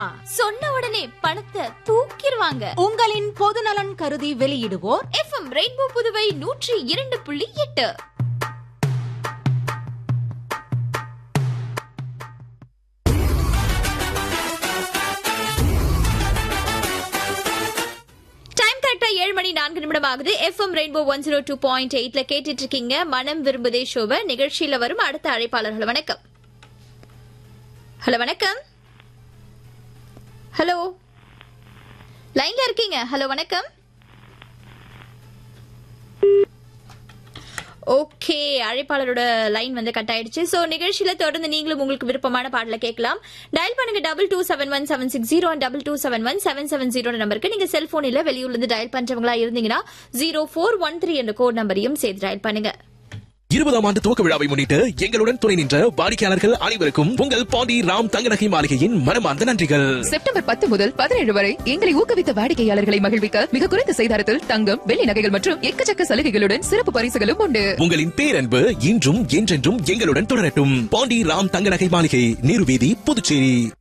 சொன்ன உடனே பணத்தை தூக்கிடுவாங்க உங்களின் பொதுநலன் கருதி வெளியிடுவோர் எஃப்எம் ரெயின்போ புதுவை நூற்றி இரண்டு புள்ளி எட்டு டைம் கரெக்டா ஏழு மணி நான்கு நிமிடம் ஆகுது FM rainbow one zero two point எயிட்ல கேட்டுட்டு இருக்கீங்க மனம் விரும்புதே ஷோவை நிகழ்ச்சியில வரும் அடுத்த அழைப்பாளர்கள் வணக்கம் ஹலோ வணக்கம் ஹலோ லைன்ல இருக்கீங்க ஹலோ வணக்கம் ஓகே அழைப்பாளரோட லைன் வந்து கட் ஆயிடுச்சு சோ நிகழ்ச்சியில தொடர்ந்து நீங்களும் உங்களுக்கு விருப்பமான பாடல கேட்கலாம் டயல் பண்ணுங்க double two seven one seven six zero double two seven one seven seven zero நம்பருக்கு நீங்க செல்போனில் வெளியூர்ல இருந்து டயல் பண்றவங்களா இருந்தீங்கன்னா ஜீரோ ஃபோர் ஒன் த்ரீ என்ற கோட் நம்பரையும் சேர்த்து டயல் பண்ணுங்க இருபதாம் ஆண்டு துவக்க விழாவை முன்னிட்டு எங்களுடன் துணை நின்ற வாடிக்கையாளர்கள் அனைவருக்கும் உங்கள் பாண்டி ராம் தங்கநகை மாளிகையின் மனமார்ந்த நன்றிகள் செப்டம்பர் பத்து முதல் பதினேழு வரை எங்களை ஊக்குவித்த வாடிக்கையாளர்களை மகிழ்விக்க மிக குறைந்த செய்தாரத்தில் தங்கம் வெள்ளி நகைகள் மற்றும் எக்கச்சக்க சலுகைகளுடன் சிறப்பு பரிசுகளும் உண்டு உங்களின் பேரன்பு இன்றும் என்றென்றும் எங்களுடன் தொடரட்டும் பாண்டி ராம் தங்கநகை மாளிகை நீருவீதி புதுச்சேரி